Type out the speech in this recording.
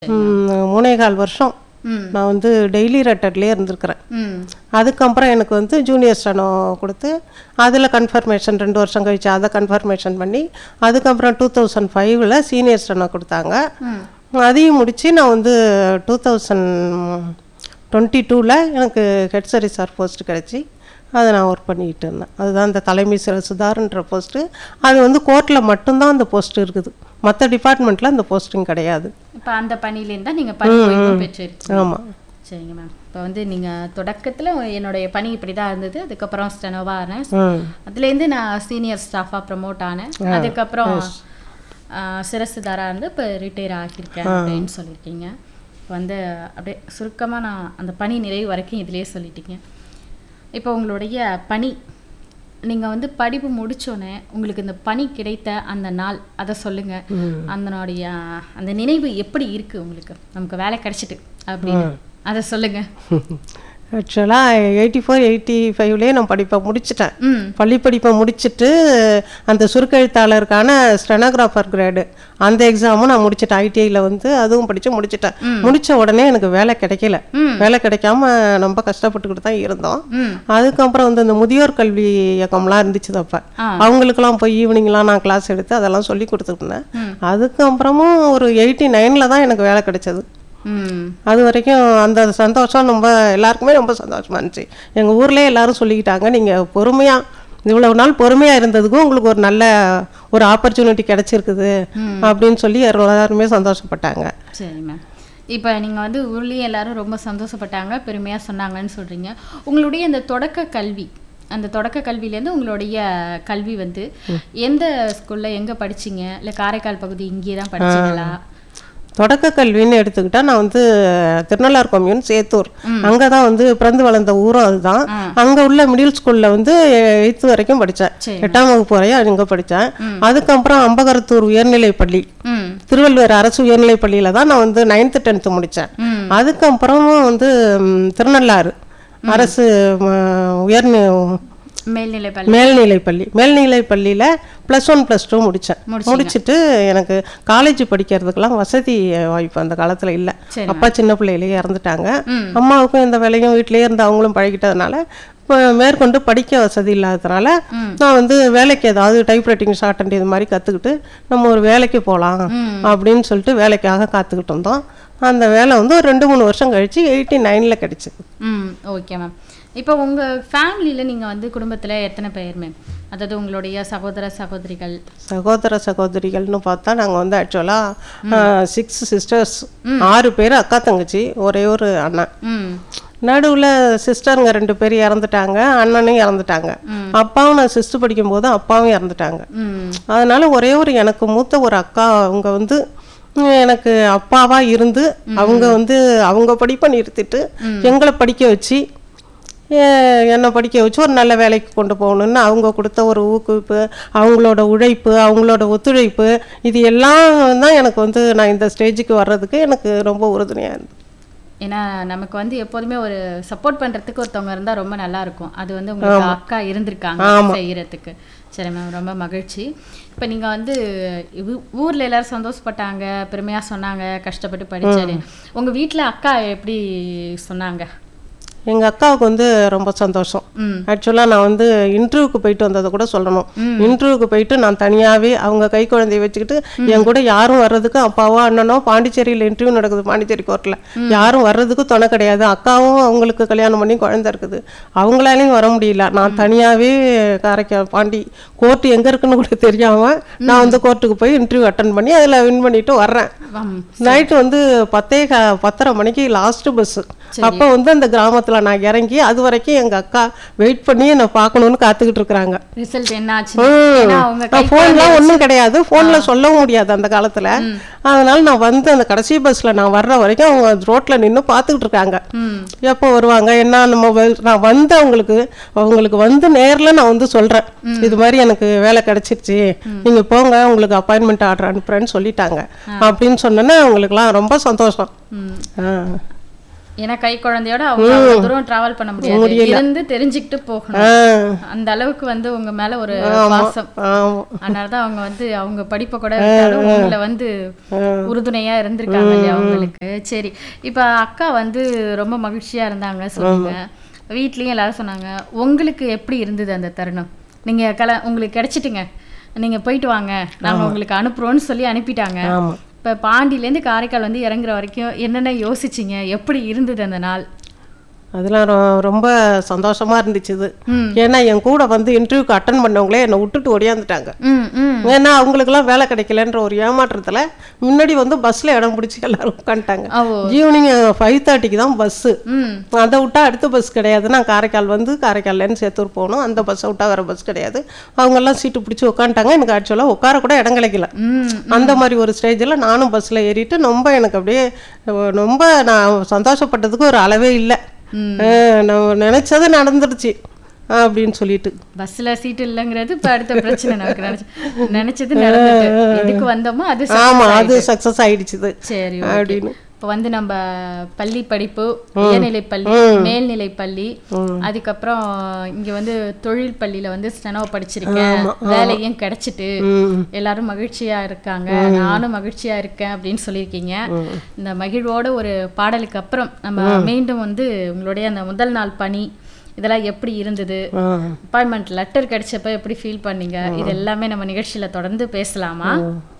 ம், மூணே கால் வருஷம் ம் நான் வந்து டெய்லி ரெட்டர்லேயே இருந்திருக்கிறேன் ம் அதுக்கப்புறம் எனக்கு வந்து ஜூனியர் ஸ்டனோ கொடுத்து அதில் கன்ஃபர்மேஷன் ரெண்டு வருஷம் கழிச்சு அதை கன்ஃபர்மேஷன் பண்ணி அதுக்கப்புறம் டூ தௌசண்ட் ஃபைவ்ல சீனியர் ஸ்டனோ கொடுத்தாங்க ம் அதையும் முடித்து நான் வந்து டூ தௌசண்ட் டுவெண்ட்டி டூவில் எனக்கு ஹெட் சர்வீஸார் போஸ்ட் கிடச்சி அதை நான் ஒர்க் பண்ணிக்கிட்டு இருந்தேன் அதுதான் இந்த தலைமை சில சுதார்ன்ற போஸ்ட்டு அது வந்து கோர்ட்டில் மட்டும்தான் அந்த போஸ்ட் இருக்குது மற்ற டிபார்ட்மெண்ட்டில் அந்த போஸ்டிங் கிடையாது இப்போ அந்த பணியிலேருந்து தான் நீங்கள் பணி ஓய்வு பெற்றிருக்கீங்க ஆமாம் சரிங்க மேம் இப்போ வந்து நீங்கள் தொடக்கத்தில் என்னுடைய பணி இப்படி தான் இருந்தது அதுக்கப்புறம் ஸ்டெனோவா ஆனேன் ம் அதுலேருந்து நான் சீனியர் ஸ்டாஃபாக ப்ரமோட் ஆனேன் அதுக்கப்புறம் சிரசுதாரா இருந்து இப்போ ரிட்டையர் ஆகியிருக்கேன் அப்படின்னு சொல்லியிருக்கீங்க இப்போ வந்து அப்படியே சுருக்கமாக நான் அந்த பணி நிறைவு வரைக்கும் இதிலே சொல்லிட்டீங்க இப்போ உங்களுடைய பணி நீங்கள் வந்து படிப்பு முடிச்சோன்னே உங்களுக்கு இந்த பணி கிடைத்த அந்த நாள் அதை சொல்லுங்கள் அதனுடைய அந்த நினைவு எப்படி இருக்குது உங்களுக்கு நமக்கு வேலை கிடைச்சிட்டு அப்படின்னு அதை சொல்லுங்கள் ஆக்சுவலாக எயிட்டி ஃபோர் எயிட்டி ஃபைவ்லேயே நான் படிப்பை முடிச்சிட்டேன் ம் பள்ளி படிப்பை முடிச்சிட்டு அந்த சுருக்கெழுத்தாளருக்கான ஸ்டெனோகிராஃபர் கிரேடு அந்த எக்ஸாமும் நான் முடிச்சிட்டேன் ஐடிஐயில் வந்து அதுவும் படித்து முடிச்சிட்டேன் முடித்த உடனே எனக்கு வேலை கிடைக்கல ம். வேலை கிடைக்காம ரொம்ப கஷ்டப்பட்டுக்கிட்டு தான் இருந்தோம் ம் அதுக்கப்புறம் வந்து இந்த முதியோர் கல்வி இயக்கம்லாம் இருந்துச்சு அப்போ ஆ. அவங்களுக்கெல்லாம் போய் ஈவினிங்லாம் நான் கிளாஸ் எடுத்து அதெல்லாம் சொல்லி கொடுத்துட்டு இருந்தேன் ம். அதுக்கப்புறமும் ஒரு எயிட்டி நைனில் தான் எனக்கு வேலை கிடைச்சது ம் அது வரைக்கும் அந்த சந்தோஷம் ரொம்ப எல்லாருக்குமே ரொம்ப சந்தோஷமா இருந்துச்சு எங்கள் ஊர்லேயே எல்லாரும் சொல்லிக்கிட்டாங்க நீங்கள் பொறுமையாக இவ்வளவு நாள் பொறுமையாக இருந்ததுக்கும் உங்களுக்கு ஒரு நல்ல ஒரு ஆப்பர்ச்சுனிட்டி கிடைச்சிருக்குது அப்படின்னு சொல்லி எல்லாருமே சந்தோஷப்பட்டாங்க சரி மேம் இப்போ நீங்கள் வந்து ஊர்லேயே எல்லாரும் ரொம்ப சந்தோஷப்பட்டாங்க பெருமையாக சொன்னாங்கன்னு சொல்கிறீங்க உங்களுடைய இந்த தொடக்க கல்வி அந்த தொடக்க கல்வியிலேருந்து உங்களுடைய கல்வி வந்து எந்த ஸ்கூலில் எங்கே படிச்சீங்க இல்லை காரைக்கால் பகுதி இங்கே தான் படிச்சீங்களா தொடக்க கல்வின்னு எடுத்துக்கிட்டா நான் வந்து திருநள்ளார் கொம்யூன் சேத்தூர் அங்கே தான் வந்து பிறந்து வளர்ந்த ஊரும் அதுதான் அங்கே உள்ள மிடில் ஸ்கூலில் வந்து எயித்து வரைக்கும் படித்தேன் சரி. எட்டாம் வகுப்பு வரையும் அங்கே படித்தேன் அதுக்கப்புறம் அம்பகரத்தூர் உயர்நிலைப் பள்ளி ம் திருவள்ளுவர் அரசு உயர்நிலைப் பள்ளியில தான் நான் வந்து நைன்த்து டென்த்து முடித்தேன் ம் அதுக்கப்புறமும் வந்து ம், திருநள்ளாறு அரசு ம, உயர்நி மேல்நிலை பள்ளி மேல்நிலைப் பள்ளி மேல்நிலைப் பள்ளியில் ப்ளஸ் ஒன் ப்ளஸ் டூ முடித்தேன் முடிச்சீங்க. முடிச்சிட்டு எனக்கு காலேஜ் படிக்கிறதுக்கெல்லாம் வசதி வாய்ப்பு அந்த காலத்தில் இல்லை சரி அப்பா சின்ன பிள்ளையிலேயே இறந்துட்டாங்க ம். அம்மாவுக்கும் இந்த வேலையும் வீட்டிலேயே இருந்து அவங்களும் பழகிட்டதுனால இப்போ மேற்கொண்டு படிக்க வசதி இல்லாததுனால நான் வந்து வேலைக்கு ஏதாவது டைப்ரைட்டிங் ஷார்ட் அண்ட் இது மாதிரி கற்றுக்கிட்டு நம்ம ஒரு வேலைக்கு போகலாம் அப்படின்னு சொல்லிட்டு வேலைக்காக காத்துக்கிட்டு இருந்தோம் அந்த வேலை வந்து ஒரு ரெண்டு மூணு வருஷம் கழிச்சு எயிட்டி நைனில் கிடச்சிது ம் ஓகே மேம் இப்போ உங்கள் ஃபேமிலியில் நீங்கள் வந்து குடும்பத்தில் எத்தனை பேர் மேம் அதாவது உங்களுடைய சகோதர சகோதரிகள் சகோதர சகோதரிகள்னு பார்த்தா நாங்கள் வந்து ஆக்சுவலாக சிக்ஸ் சிஸ்டர்ஸ் ஆறு பேர் அக்கா தங்கச்சி ஒரே ஒரு அண்ணன் ம் நடுவில் சிஸ்டருங்க ரெண்டு பேர் இறந்துட்டாங்க அண்ணனும் இறந்துட்டாங்க அப்பாவும் நான் சிஸ்டர் படிக்கும்போது அப்பாவும் இறந்துட்டாங்க ம் அதனால ஒரே ஒரு எனக்கு மூத்த ஒரு அக்கா அவங்க வந்து உம், எனக்கு அப்பாவா இருந்து அவங்க வந்து அவங்க படிப்பை நிறுத்திட்டு எங்களை படிக்க வச்சு எ- என்னை படிக்க வச்சு ஒரு நல்ல வேலைக்கு கொண்டு போகணுன்னு அவங்க கொடுத்த ஒரு ஊக்குவிப்பு அவங்களோட உழைப்பு அவங்களோட ஒத்துழைப்பு இது எல்லாம் தான் எனக்கு வந்து நான் இந்த ஸ்டேஜுக்கு வர்றதுக்கு எனக்கு ரொம்ப உறுதுணையாக இருந்தது ஏன்னா நமக்கு வந்து எப்போதுமே ஒரு சப்போர்ட் பண்றதுக்கு ஒருத்தவங்க இருந்தா ரொம்ப நல்லா இருக்கும் அது வந்து உங்களுக்கு அக்கா இருந்திருக்காங்க செய்யறதுக்கு சரி மேம் ரொம்ப மகிழ்ச்சி இப்போ நீங்க வந்து ஊ- ஊர்ல எல்லாரும் சந்தோஷப்பட்டாங்க பெருமையா சொன்னாங்க கஷ்டப்பட்டு படிச்சாரு உங்க வீட்ல அக்கா எப்படி சொன்னாங்க எங்கள் அக்காவுக்கு வந்து ரொம்ப சந்தோஷம் ம் ஆக்சுவலாக நான் வந்து இன்டர்வியூக்கு போயிட்டு வந்ததை கூட சொல்லணும் இன்டர்வியூக்கு போயிட்டு நான் தனியாகவே அவங்க கை குழந்தைய வச்சுக்கிட்டு என் கூட யாரும் வர்றதுக்கு அப்பாவோ அண்ணனோ பாண்டிச்சேரியில் இன்டர்வியூ நடக்குது பாண்டிச்சேரி கோர்ட்டில் யாரும் வர்றதுக்கு துணை கிடையாது அக்காவும் அவங்களுக்கு கல்யாணம் பண்ணி குழந்தை இருக்குது அவங்களாலையும் வர முடியல நான் தனியாகவே காரைக்கால் பாண்டி கோர்ட்டு எங்கே இருக்குன்னு கூட தெரியாமல் நான் வந்து கோர்ட்டுக்கு போய் இன்டர்வியூ அட்டன் பண்ணி அதில் வின் பண்ணிட்டு வர்றேன் வாம். நைட்டு வந்து பத்தே கா- பத்தரை மணிக்கு லாஸ்ட் பஸ் அப்போ வந்து அந்த கிராமத்துல நான் இறங்கி அது வரைக்கும் எங்க அக்கா வெயிட் பண்ணி என்னை பார்க்கணும்னு காத்துக்கிட்டு இருக்கிறாங்க ரிசல்ட் என்ன ஆச்சு ஏன்னா அவங்க கை ஃபோன்லாம் ஒன்றும் கிடையாது ஃபோனில் சொல்லவும் முடியாது அந்த காலத்துல அதனால நான் வந்து அந்த கடைசி பஸ்ல நான் வர்ற வரைக்கும் அவங்க ரோட்ல நின்று பார்த்துக்கிட்டு இருக்காங்க ம் எப்போ வருவாங்க என்ன நம்ம வெல்- நான் வந்து அவங்களுக்கு அவங்களுக்கு வந்து நேர்ல நான் வந்து சொல்றேன் இது மாதிரி எனக்கு வேலை கிடைச்சிருச்சு நீங்க போங்க உங்களுக்கு அப்பாயின்மெண்ட் ஆர்டர் அனுப்புறேன்னு சொல்லிட்டாங்க அப்படின்னு சொன்னோன்னே அவங்களுக்குலாம் ரொம்ப சந்தோஷம் ம் ஆ ஏன்னா கை குழந்தையோட அவங்க அவ்வளவு தூரம் டிராவல் பண்ண முடியாது இருந்து தெரிஞ்சுக்கிட்டு போகணும் ஆ அந்த அளவுக்கு வந்து உங்க மேல ஒரு பாசம் ஆமா அதனாலதான் அவங்க வந்து அவங்க படிப்பை கூட விட்டாலும் உங்களை வந்து உறுதுணையா இருந்திருக்காங்க இல்லையா அவங்களுக்கு சரி இப்ப அக்கா வந்து ரொம்ப மகிழ்ச்சியா இருந்தாங்க சொன்னீங்க வீட்லயும் எல்லாரும் சொன்னாங்க உங்களுக்கு எப்படி இருந்தது அந்த தருணம் நீங்க கல உங்களுக்கு கிடைச்சிட்டுங்க நீங்க போயிட்டு வாங்க நாங்க உங்களுக்கு அனுப்புறோம்னு சொல்லி அனுப்பிட்டாங்க ஆமா இப்ப பாண்டியிலேருந்து காரைக்கால் வந்து இறங்குற வரைக்கும் என்னென்ன யோசிச்சீங்க எப்படி இருந்தது அந்த நாள் அதெல்லாம் ரொ- ரொம்ப சந்தோஷமா இருந்துச்சு இது ம். ஏன்னா என் கூட வந்து இன்டர்வியூக்கு அட்டன் பண்ணவங்களே என்னை விட்டுட்டு ஒடியாந்துட்டாங்க ம் ம் ஏன்னா அவங்களுக்குலாம் வேலை கிடைக்கலன்ற ஒரு ஏமாற்றத்துல முன்னாடி வந்து பஸ்ல இடம் பிடிச்சி எல்லாரும் உட்காந்துட்டாங்க ஓ ஈவினிங் ஃபைவ் தேர்ட்டிக்கு தான் பஸ்ஸு ம் அதை விட்டா அடுத்த பஸ் கிடையாது நான் காரைக்கால் வந்து காரைக்கால்லேருந்து சேத்தூர் போகணும் அந்த பஸ்ஸை விட்டா வேறு பஸ் கிடையாது அவங்கெல்லாம் சீட்டு பிடிச்சி உட்காந்துட்டாங்க எனக்கு ஆக்சுவலாக உட்கார கூட இடம் கிடைக்கல ம் அந்த மாதிரி ஒரு ஸ்டேஜில் நானும் பஸ்ஸில் ஏறிட்டு ரொம்ப எனக்கு அப்படியே அஹ், ரொம்ப நான் சந்தோஷப்பட்டதுக்கு ஒரு அளவே இல்லை அஹ், நான் நினச்சது நடந்துருச்சு அப்படின்னு சொல்லிட்டு பஸ்ல சீட் இல்லைங்கிறது இப்ப அடுத்த பிரச்சனை நமக்கு நினைச்சு நினைச்சது நடந்துட்டு எதுக்கு வந்தோமோ அது success ஆமா ஆயிடுச்சு. அது சக்ஸஸ் ஆயிடுச்சுது சரி okay. அப்படின்னு இப்ப வந்து நம்ம பள்ளி படிப்பு உயர்நிலை பள்ளி மேல்நிலை பள்ளி அதுக்கப்புறம் இங்க வந்து தொழில் பள்ளியில வந்து ஸ்டெனோ படிச்சிருக்கேன் வேலையும் கிடைச்சிட்டு ம் எல்லாரும் மகிழ்ச்சியா இருக்காங்க நானும் மகிழ்ச்சியா இருக்கேன் அப்படின்னு சொல்லியிருக்கீங்க இந்த மகிழ்வோட ஒரு பாடலுக்கு அப்புறம் நம்ம மீண்டும் வந்து உங்களுடைய அந்த முதல் நாள் பணி இதெல்லாம் எப்படி இருந்தது ஆ அப்பாயின்மெண்ட் லெட்டர் கிடைச்சப்ப எப்படி ஃபீல் பண்ணீங்க இது எல்லாமே நம்ம நிகழ்ச்சியில தொடர்ந்து பேசலாமா